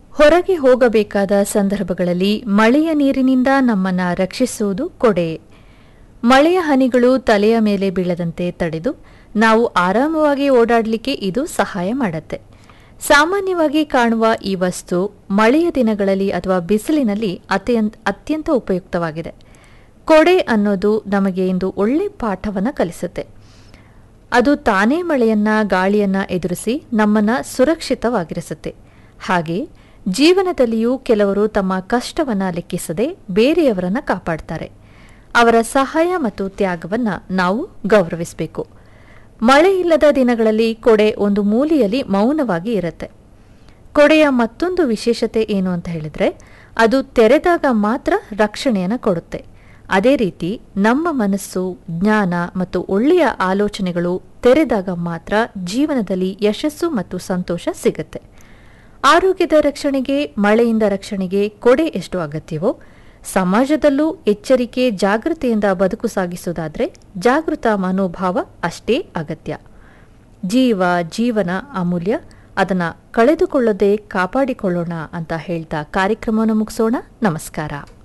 ಹೊರಗೆ ಹೋಗಬೇಕಾದ ಸಂದರ್ಭಗಳಲ್ಲಿ ಮಳೆಯ ನೀರಿನಿಂದ ನಮ್ಮನ್ನ ರಕ್ಷಿಸುವುದು ಕೊಡೆ ಮಳೆಯ ಹನಿಗಳು ತಲೆಯ ಮೇಲೆ ಬೀಳದಂತೆ ತಡೆದು ನಾವು ಆರಾಮವಾಗಿ ಓಡಾಡಲಿಕ್ಕೆ ಇದು ಸಹಾಯ ಮಾಡುತ್ತೆ ಸಾಮಾನ್ಯವಾಗಿ ಕಾಣುವ ಈ ವಸ್ತು ಮಳೆಯ ದಿನಗಳಲ್ಲಿ ಅಥವಾ ಬಿಸಿಲಿನಲ್ಲಿ ಅತ್ಯಂತ ಅತ್ಯಂತ ಉಪಯುಕ್ತವಾಗಿದೆ ಕೊಡೆ ಅನ್ನೋದು ನಮಗೆ ಇಂದು ಒಳ್ಳೆ ಪಾಠವನ್ನು ಕಲಿಸುತ್ತೆ ಅದು ತಾನೇ ಮಳೆಯನ್ನ ಗಾಳಿಯನ್ನ ಎದುರಿಸಿ ನಮ್ಮನ್ನ ಸುರಕ್ಷಿತವಾಗಿರಿಸುತ್ತೆ ಹಾಗೆ ಜೀವನದಲ್ಲಿಯೂ ಕೆಲವರು ತಮ್ಮ ಕಷ್ಟವನ್ನ ಲೆಕ್ಕಿಸದೆ ಬೇರೆಯವರನ್ನ ಕಾಪಾಡ್ತಾರೆ ಅವರ ಸಹಾಯ ಮತ್ತು ತ್ಯಾಗವನ್ನ ನಾವು ಗೌರವಿಸಬೇಕು ಮಳೆ ಇಲ್ಲದ ದಿನಗಳಲ್ಲಿ ಕೊಡೆ ಒಂದು ಮೂಲೆಯಲ್ಲಿ ಮೌನವಾಗಿ ಇರುತ್ತೆ ಕೊಡೆಯ ಮತ್ತೊಂದು ವಿಶೇಷತೆ ಏನು ಅಂತ ಹೇಳಿದ್ರೆ ಅದು ತೆರೆದಾಗ ಮಾತ್ರ ರಕ್ಷಣೆಯನ್ನು ಕೊಡುತ್ತೆ ಅದೇ ರೀತಿ ನಮ್ಮ ಮನಸ್ಸು ಜ್ಞಾನ ಮತ್ತು ಒಳ್ಳೆಯ ಆಲೋಚನೆಗಳು ತೆರೆದಾಗ ಮಾತ್ರ ಜೀವನದಲ್ಲಿ ಯಶಸ್ಸು ಮತ್ತು ಸಂತೋಷ ಸಿಗುತ್ತೆ ಆರೋಗ್ಯದ ರಕ್ಷಣೆಗೆ ಮಳೆಯಿಂದ ರಕ್ಷಣೆಗೆ ಕೊಡೆ ಎಷ್ಟು ಅಗತ್ಯವೋ ಸಮಾಜದಲ್ಲೂ ಎಚ್ಚರಿಕೆ ಜಾಗೃತಿಯಿಂದ ಬದುಕು ಸಾಗಿಸುವುದಾದ್ರೆ ಜಾಗೃತ ಮನೋಭಾವ ಅಷ್ಟೇ ಅಗತ್ಯ ಜೀವ ಜೀವನ ಅಮೂಲ್ಯ ಅದನ್ನ ಕಳೆದುಕೊಳ್ಳದೆ ಕಾಪಾಡಿಕೊಳ್ಳೋಣ ಅಂತ ಹೇಳ್ತಾ ಕಾರ್ಯಕ್ರಮವನ್ನು ಮುಗಿಸೋಣ ನಮಸ್ಕಾರ